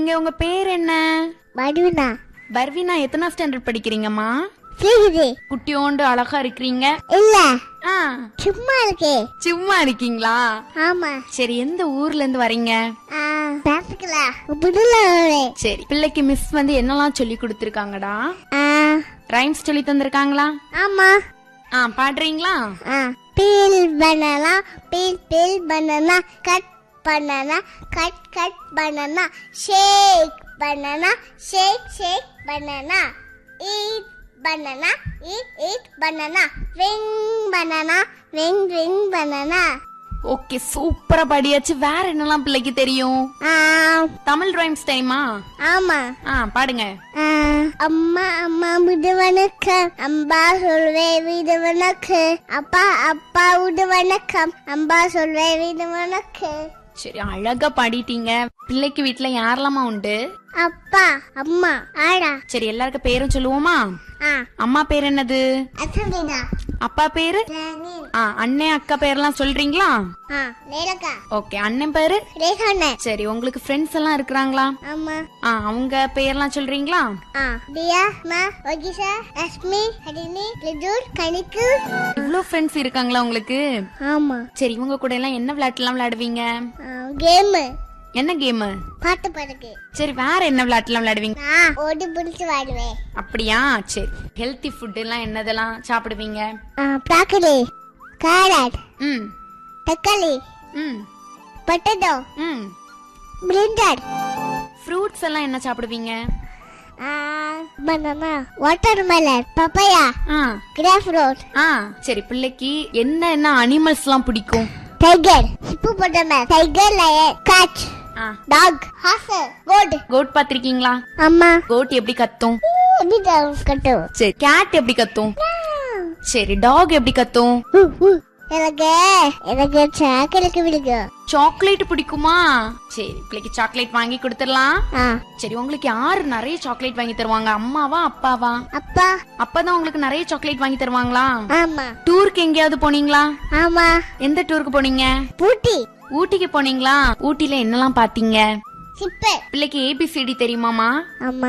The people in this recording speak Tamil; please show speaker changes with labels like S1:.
S1: இங்க உங்க பேர் என்ன
S2: மடுனா
S1: பர்வீனா எத்தனை ஸ்டாண்டர்ட் படிக்கிறீங்கம்மா
S2: கேக்குது
S1: குட்டியோண்டு அழகா இருக்கிறீங்க
S2: இல்ல
S1: ஆ
S2: சும்மா இருக்கே
S1: சும்மா இருக்கீங்களா
S2: ஆமா
S1: சரி எந்த ஊர்ல இருந்து வரீங்க
S2: ஆ பாத்துக்கலாம் புதுல
S1: சரி பிள்ளைக்கு மிஸ் வந்து என்னெல்லாம் சொல்லி கொடுத்துருக்காங்கடா
S2: ஆ
S1: ரைம்ஸ் சொல்லி தந்திருக்காங்களா
S2: ஆமா
S1: ஆ பாடுறீங்களா
S2: ஆ peel banana peel peel banana cut banana cut cut banana shake banana shake shake banana eat banana eat eat banana ring banana ring ring banana
S1: okay சூப்பரா படியாச்சு வேற என்னெல்லாம் பிள்ளைக்கு தெரியும்
S2: ஆ
S1: தமிழ் ரைம்ஸ் தெரியுமா
S2: ஆமா
S1: ஆ பாடுங்க
S2: ஆ, அம்மா அம்மா விடு வணக்கம் அம்பா சொல்வே வீடு வணக்கம் அப்பா அப்பா விடு வணக்கம் அம்பா சொல்வே வீடு வணக்கம்
S1: சரி அழகா பாடிட்டீங்க பிள்ளைக்கு வீட்ல யாரெல்லாமா உண்டு
S2: அப்பா அம்மா ஆடா
S1: சரி எல்லாருக்கும் பேரும் சொல்லுவோமா
S2: ஆ
S1: அம்மா பேர் என்னது
S2: அசமினா
S1: அப்பா பேரு ஆ அண்ணன் அக்கா பேர்லாம் சொல்றீங்களா
S2: ஆ நேலக்கா
S1: ஓகே அண்ணன் பேரு
S2: ரேகண்ணன்
S1: சரி உங்களுக்கு ஃப்ரெண்ட்ஸ் எல்லாம் இருக்கிறாங்களா
S2: ஆமா
S1: ஆ அவங்க பேர்லாம் சொல்றீங்களா
S2: ஆ தியா மா ஒகிஷா லட்சுமி ஹரிணி லிதுர் கணிக்கு
S1: இவ்ளோ ஃப்ரெண்ட்ஸ் இருக்காங்களா உங்களுக்கு
S2: ஆமா
S1: சரி இவங்க கூட எல்லாம் என்ன விளையாட்டுலாம் விளையாடுவீங்க
S2: கேமு
S1: என்ன கேம்
S2: பாட்டு பாடுக்கு
S1: சரி வேற என்ன விளையாட்டுலாம் விளையாடுவீங்க
S2: நான் ஓடி பிடிச்சு வாடுவேன்
S1: அப்படியா சரி ஹெல்த்தி ஃபுட் எல்லாம் என்னதெல்லாம் சாப்பிடுவீங்க
S2: ப்ராக்கலி கேரட்
S1: ம்
S2: தக்காளி
S1: ம்
S2: பொட்டேட்டோ
S1: ம்
S2: பிரிண்டட்
S1: ஃப்ரூட்ஸ் எல்லாம் என்ன சாப்பிடுவீங்க
S2: பனானா வாட்டர்மெலன் பப்பையா
S1: ஆ
S2: கிராப் ஃப்ரூட்
S1: ஆ சரி பிள்ளைக்கு என்ன என்ன அனிமல்ஸ்லாம் பிடிக்கும்
S2: tiger hippopotamus tiger lion cat
S1: ஆ
S2: டாக் ஹார்ஸ் கோட்
S1: கோட் பாத்திருக்கீங்களா
S2: அம்மா
S1: கோட் எப்படி கத்தும்
S2: எப்படி கட்டும்
S1: சரி கேட் எப்படி கத்தும் சரி டாக் எப்படி கத்தும்
S2: எனக்கு எனக்கு சாக்கலுக்கு பிடிக்கும்
S1: சாக்லேட் பிடிக்குமா சரி பிள்ளைக்கு சாக்லேட் வாங்கி கொடுத்துடலாம்
S2: ஆ
S1: சரி உங்களுக்கு யாரு நிறைய சாக்லேட் வாங்கி தருவாங்க அம்மாவா அப்பாவா
S2: அப்பா
S1: அப்பதான் உங்களுக்கு நிறைய சாக்லேட் வாங்கி தருவாங்களா
S2: ஆமா
S1: டூருக்கு எங்கேயாவது போனீங்களா
S2: ஆமா
S1: எந்த டூருக்கு போனீங்க
S2: பூட்டி
S1: ஊட்டிக்கு போனீங்களா ஊட்டில என்னெல்லாம் பாத்தீங்க
S2: சிப்பு
S1: பிள்ளைக்கு ஏபிசிடி தெரியுமாமா
S2: ஆமா